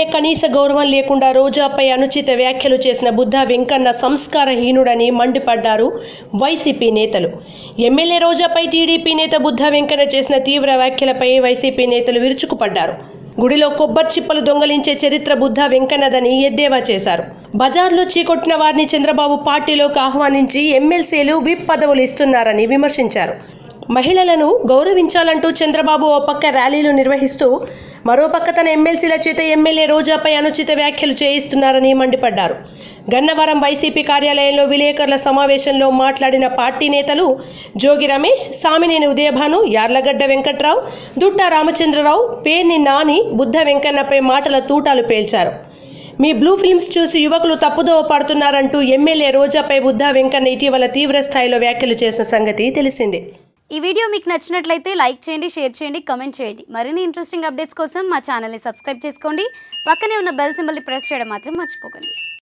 కనీస గౌరవం లేకుండా రోజాపై అనుచిత వ్యాఖ్యలు చేసిన బుద్ధ వెంకన్న సంస్కారహీనుడని మండిపడ్డారు వైసీపీ నేతలు ఎమ్మెల్యే రోజాపై టీడీపీ నేత బుద్ధ వెంకన్న చేసిన తీవ్ర వ్యాఖ్యలపై వైసీపీ నేతలు విరుచుకుపడ్డారు గుడిలో కొబ్బరి చిప్పలు దొంగలించే చరిత్ర బుద్ధ వెంకన్నదని ఎద్దేవా చేశారు బజార్లో చీకొట్టిన వారిని చంద్రబాబు పార్టీలోకి ఆహ్వానించి ఎమ్మెల్సీలు విప్ పదవులు ఇస్తున్నారని విమర్శించారు మహిళలను గౌరవించాలంటూ చంద్రబాబు ఓ పక్క ర్యాలీలు నిర్వహిస్తూ మరో పక్క తన ఎమ్మెల్సీల చేత ఎమ్మెల్యే రోజాపై అనుచిత వ్యాఖ్యలు చేయిస్తున్నారని మండిపడ్డారు గన్నవరం వైసీపీ కార్యాలయంలో విలేకరుల సమావేశంలో మాట్లాడిన పార్టీ నేతలు జోగి రమేష్ సామినేని ఉదయభాను యార్లగడ్డ వెంకట్రావు దుట్టా రామచంద్రరావు పేర్ని నాని బుద్ధ వెంకన్నపై మాటల తూటాలు పేల్చారు మీ బ్లూ ఫిల్మ్స్ చూసి యువకులు తప్పుదోవ పడుతున్నారంటూ ఎమ్మెల్యే రోజాపై బుద్ధ వెంకన్న ఇటీవల తీవ్ర స్థాయిలో వ్యాఖ్యలు చేసిన సంగతి తెలిసిందే ఈ వీడియో మీకు నచ్చినట్లయితే లైక్ చేయండి షేర్ చేయండి కమెంట్ చేయండి మరిన్ని ఇంట్రెస్టింగ్ అప్డేట్స్ కోసం మా ఛానల్ని సబ్స్క్రైబ్ చేసుకోండి పక్కనే ఉన్న బెల్ సింబల్ని ప్రెస్ చేయడం మాత్రం మర్చిపోకండి